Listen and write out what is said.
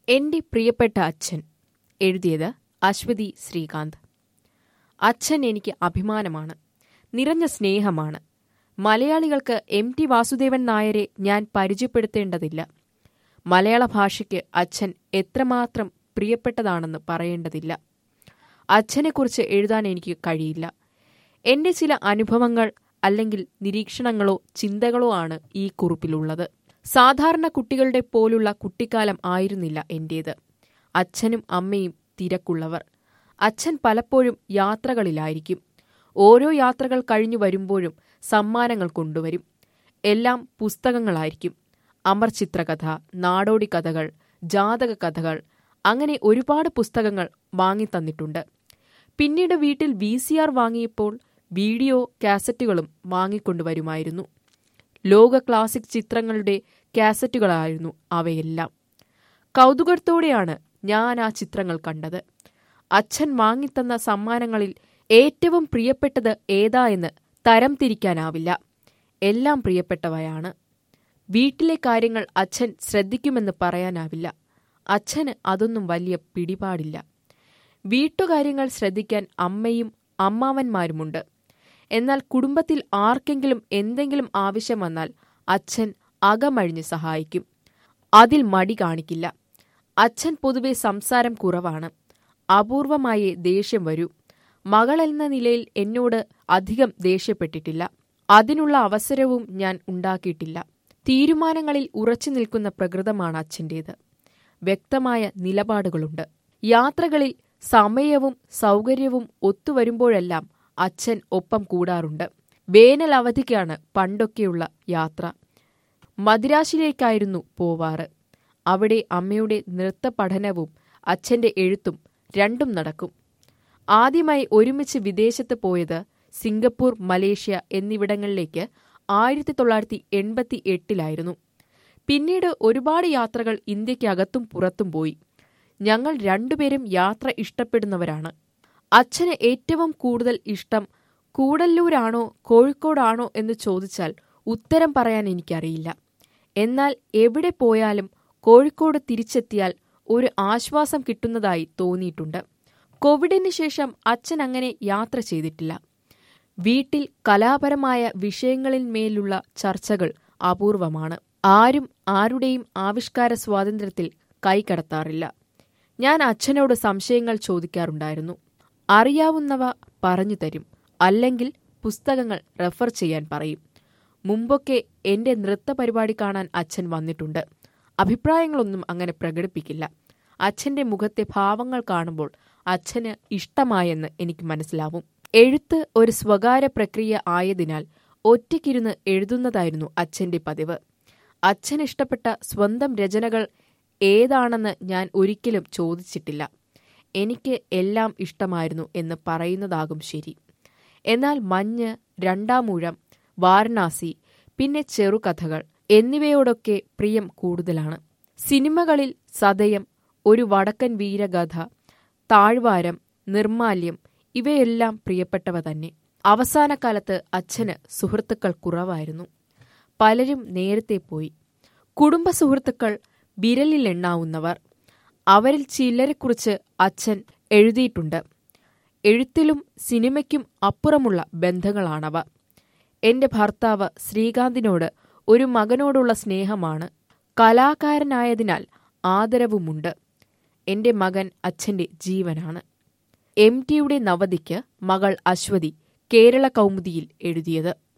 എന്റെ പ്രിയപ്പെട്ട അച്ഛൻ എഴുതിയത് അശ്വതി ശ്രീകാന്ത് അച്ഛൻ എനിക്ക് അഭിമാനമാണ് നിറഞ്ഞ സ്നേഹമാണ് മലയാളികൾക്ക് എം ടി വാസുദേവൻ നായരെ ഞാൻ പരിചയപ്പെടുത്തേണ്ടതില്ല മലയാള ഭാഷയ്ക്ക് അച്ഛൻ എത്രമാത്രം പ്രിയപ്പെട്ടതാണെന്ന് പറയേണ്ടതില്ല അച്ഛനെക്കുറിച്ച് എഴുതാൻ എനിക്ക് കഴിയില്ല എന്റെ ചില അനുഭവങ്ങൾ അല്ലെങ്കിൽ നിരീക്ഷണങ്ങളോ ചിന്തകളോ ആണ് ഈ കുറിപ്പിലുള്ളത് സാധാരണ കുട്ടികളുടെ പോലുള്ള കുട്ടിക്കാലം ആയിരുന്നില്ല എന്റേത് അച്ഛനും അമ്മയും തിരക്കുള്ളവർ അച്ഛൻ പലപ്പോഴും യാത്രകളിലായിരിക്കും ഓരോ യാത്രകൾ കഴിഞ്ഞു വരുമ്പോഴും സമ്മാനങ്ങൾ കൊണ്ടുവരും എല്ലാം പുസ്തകങ്ങളായിരിക്കും അമർ ചിത്രകഥ നാടോടി കഥകൾ ജാതക കഥകൾ അങ്ങനെ ഒരുപാട് പുസ്തകങ്ങൾ വാങ്ങിത്തന്നിട്ടുണ്ട് പിന്നീട് വീട്ടിൽ വി സി ആർ വാങ്ങിയപ്പോൾ വീഡിയോ കാസറ്റുകളും വാങ്ങിക്കൊണ്ടുവരുമായിരുന്നു ലോക ക്ലാസിക് ചിത്രങ്ങളുടെ കാസറ്റുകളായിരുന്നു അവയെല്ലാം കൗതുകത്തോടെയാണ് ഞാൻ ആ ചിത്രങ്ങൾ കണ്ടത് അച്ഛൻ വാങ്ങിത്തന്ന സമ്മാനങ്ങളിൽ ഏറ്റവും പ്രിയപ്പെട്ടത് ഏതാ എന്ന് തരം തിരിക്കാനാവില്ല എല്ലാം പ്രിയപ്പെട്ടവയാണ് വീട്ടിലെ കാര്യങ്ങൾ അച്ഛൻ ശ്രദ്ധിക്കുമെന്ന് പറയാനാവില്ല അച്ഛന് അതൊന്നും വലിയ പിടിപാടില്ല വീട്ടുകാര്യങ്ങൾ ശ്രദ്ധിക്കാൻ അമ്മയും അമ്മാവന്മാരുമുണ്ട് എന്നാൽ കുടുംബത്തിൽ ആർക്കെങ്കിലും എന്തെങ്കിലും ആവശ്യം വന്നാൽ അച്ഛൻ അകമഴിഞ്ഞ് സഹായിക്കും അതിൽ മടി കാണിക്കില്ല അച്ഛൻ പൊതുവെ സംസാരം കുറവാണ് അപൂർവമായേ ദേഷ്യം വരൂ മകൾ എന്ന നിലയിൽ എന്നോട് അധികം ദേഷ്യപ്പെട്ടിട്ടില്ല അതിനുള്ള അവസരവും ഞാൻ ഉണ്ടാക്കിയിട്ടില്ല തീരുമാനങ്ങളിൽ ഉറച്ചു നിൽക്കുന്ന പ്രകൃതമാണ് അച്ഛൻ്റേത് വ്യക്തമായ നിലപാടുകളുണ്ട് യാത്രകളിൽ സമയവും സൗകര്യവും ഒത്തുവരുമ്പോഴെല്ലാം അച്ഛൻ ഒപ്പം കൂടാറുണ്ട് വേനൽ അവധിക്കാണ് പണ്ടൊക്കെയുള്ള യാത്ര മദിരാശിലേക്കായിരുന്നു പോവാറ് അവിടെ അമ്മയുടെ നൃത്ത പഠനവും അച്ഛന്റെ എഴുത്തും രണ്ടും നടക്കും ആദ്യമായി ഒരുമിച്ച് വിദേശത്ത് പോയത് സിംഗപ്പൂർ മലേഷ്യ എന്നിവിടങ്ങളിലേക്ക് ആയിരത്തി തൊള്ളായിരത്തി എൺപത്തി എട്ടിലായിരുന്നു പിന്നീട് ഒരുപാട് യാത്രകൾ ഇന്ത്യക്കകത്തും പുറത്തും പോയി ഞങ്ങൾ രണ്ടുപേരും യാത്ര ഇഷ്ടപ്പെടുന്നവരാണ് അച്ഛന് ഏറ്റവും കൂടുതൽ ഇഷ്ടം കൂടല്ലൂരാണോ കോഴിക്കോടാണോ എന്ന് ചോദിച്ചാൽ ഉത്തരം പറയാൻ എനിക്കറിയില്ല എന്നാൽ എവിടെ പോയാലും കോഴിക്കോട് തിരിച്ചെത്തിയാൽ ഒരു ആശ്വാസം കിട്ടുന്നതായി തോന്നിയിട്ടുണ്ട് കോവിഡിന് ശേഷം അച്ഛൻ അങ്ങനെ യാത്ര ചെയ്തിട്ടില്ല വീട്ടിൽ കലാപരമായ വിഷയങ്ങളിൽ മേലുള്ള ചർച്ചകൾ അപൂർവമാണ് ആരും ആരുടെയും ആവിഷ്കാര സ്വാതന്ത്ര്യത്തിൽ കൈകടത്താറില്ല ഞാൻ അച്ഛനോട് സംശയങ്ങൾ ചോദിക്കാറുണ്ടായിരുന്നു അറിയാവുന്നവ പറഞ്ഞു തരും അല്ലെങ്കിൽ പുസ്തകങ്ങൾ റെഫർ ചെയ്യാൻ പറയും മുമ്പൊക്കെ എന്റെ നൃത്ത പരിപാടി കാണാൻ അച്ഛൻ വന്നിട്ടുണ്ട് അഭിപ്രായങ്ങളൊന്നും അങ്ങനെ പ്രകടിപ്പിക്കില്ല അച്ഛന്റെ മുഖത്തെ ഭാവങ്ങൾ കാണുമ്പോൾ അച്ഛന് ഇഷ്ടമായെന്ന് എനിക്ക് മനസ്സിലാവും എഴുത്ത് ഒരു സ്വകാര്യ പ്രക്രിയ ആയതിനാൽ ഒറ്റയ്ക്കിരുന്ന് എഴുതുന്നതായിരുന്നു അച്ഛന്റെ പതിവ് അച്ഛൻ ഇഷ്ടപ്പെട്ട സ്വന്തം രചനകൾ ഏതാണെന്ന് ഞാൻ ഒരിക്കലും ചോദിച്ചിട്ടില്ല എനിക്ക് എല്ലാം ഇഷ്ടമായിരുന്നു എന്ന് പറയുന്നതാകും ശരി എന്നാൽ മഞ്ഞ് രണ്ടാമൂഴം വാരണാസി പിന്നെ ചെറുകഥകൾ എന്നിവയോടൊക്കെ പ്രിയം കൂടുതലാണ് സിനിമകളിൽ സതയം ഒരു വടക്കൻ വീരഗാഥ താഴ്വാരം നിർമാല്യം ഇവയെല്ലാം പ്രിയപ്പെട്ടവ തന്നെ അവസാന കാലത്ത് അച്ഛന് സുഹൃത്തുക്കൾ കുറവായിരുന്നു പലരും നേരത്തെ പോയി കുടുംബ സുഹൃത്തുക്കൾ വിരലിലെണ്ണാവുന്നവർ അവരിൽ ചിലരെക്കുറിച്ച് അച്ഛൻ എഴുതിയിട്ടുണ്ട് എഴുത്തിലും സിനിമയ്ക്കും അപ്പുറമുള്ള ബന്ധങ്ങളാണവ എന്റെ ഭർത്താവ് ശ്രീകാന്തിനോട് ഒരു മകനോടുള്ള സ്നേഹമാണ് കലാകാരനായതിനാൽ ആദരവുമുണ്ട് എന്റെ മകൻ അച്ഛന്റെ ജീവനാണ് എം ടിയുടെ നവതിക്ക് മകൾ അശ്വതി കേരള കൗമുദിയിൽ എഴുതിയത്